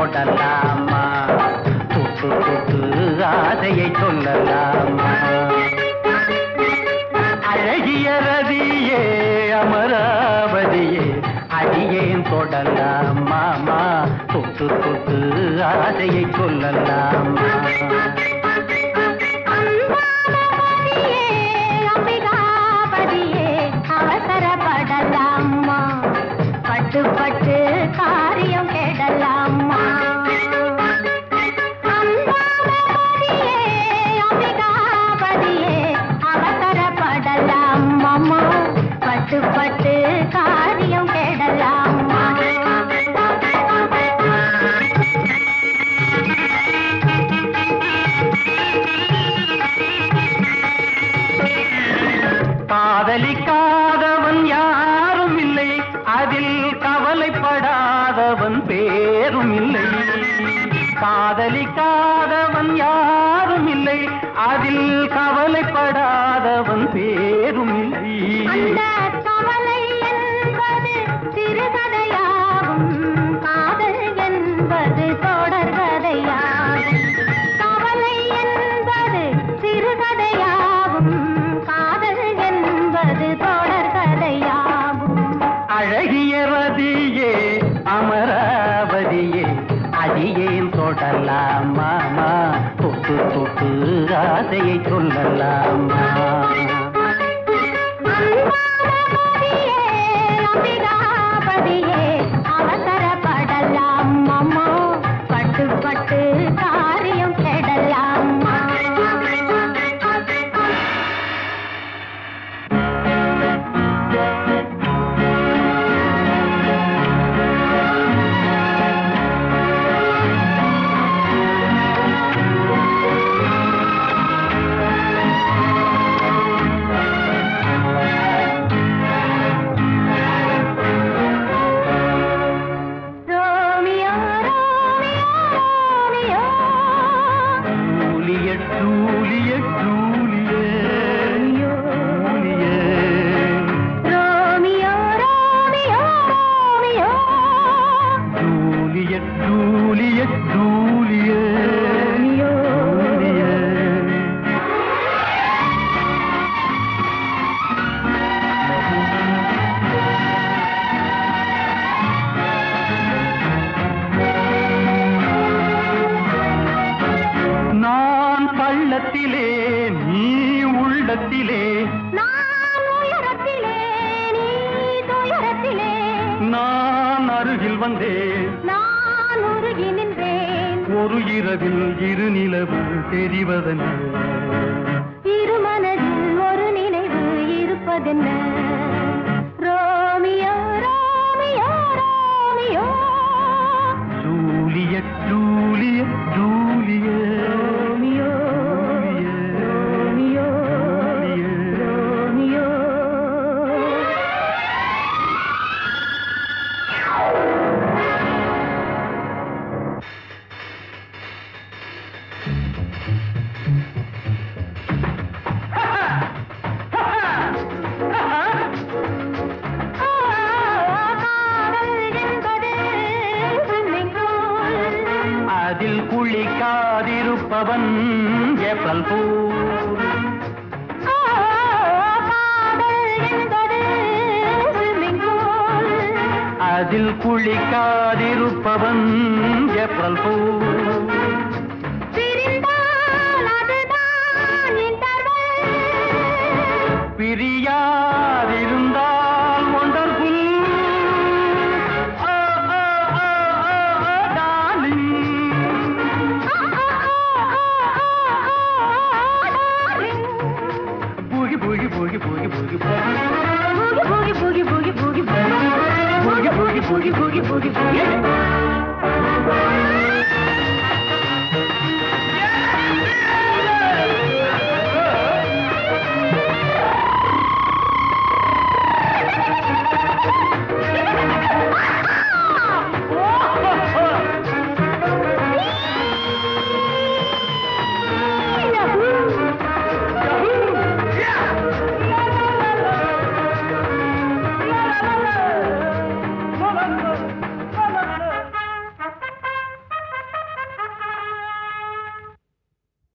தொடலாமா தொட்டு தொட்டு ஆசையை சொல்லலாமா அழகிய ரதியே அமராவதியே அடியேன் தொடலாம் மாமா தொட்டு தொட்டு ஆசையை சொல்லலாமா அம்பாபதியே, அம்பிகாபதியே, அவசரப்படலாமா பட்டு பட்டு காரியம் கேடலாமா அம்பாபதியே, அம்பிகாபதியே, அவசரப்படலாமா பட்டு பட்டு காரியம் கேடலாமா காதலிக்காதவன் யாரும் இல்லை அதில் கவலைப்படாதவன் பேரும் இல்லை காதலிக்காதவன் யாரும் இல்லை அதில் கவலைப்படாதவன் பேரும் இல்லை அந்த கவலை என்பது சிறுகதையாகும் காதல் என்பது தொடர்கதையாகும் கவலை என்பது சிறுகதையாகும் காதல் என்பது தொடர்கதையாகும் அழகிய ரதியே அமராவதியே அடியேன் தொடலாமா தொட்டு தொட்டு ஆசையை சொல்லலாமா அம்பாபதியே, அம்பிகாபதியே, அவசரப்படலாம் அம்மா பட்டு பட்டு காரியம் கெடலாமா Romeo Romeo Romeo Juliet Juliet Juliet Juliet Romeo Romeo Romeo Juliet Juliet Juliet Romeo Juliet நான் பள்ளத்திலே நீ உள்ளத்திலே நான் உயரத்திலே நீ துயரத்திலே நான் அருகில் வந்தேன் நான் உருகி நின்றேன் ஒரு இரவில் இரு நிலவு தெரிவதென்ன இருமனதில் ஒரு நினைவு இருப்பதென்ன Romeo Romeo Romeo Juliet Juliet Juliet Romeo Romeo Romeo காதல் என்பது swimming pool. அதில் குளிக்காதிருப்பவன் ஏப்ரல் பூ காதல் என்பது swimming pool. அதில் குளிக்காதிருப்பவன் ஏப்ரல் பூ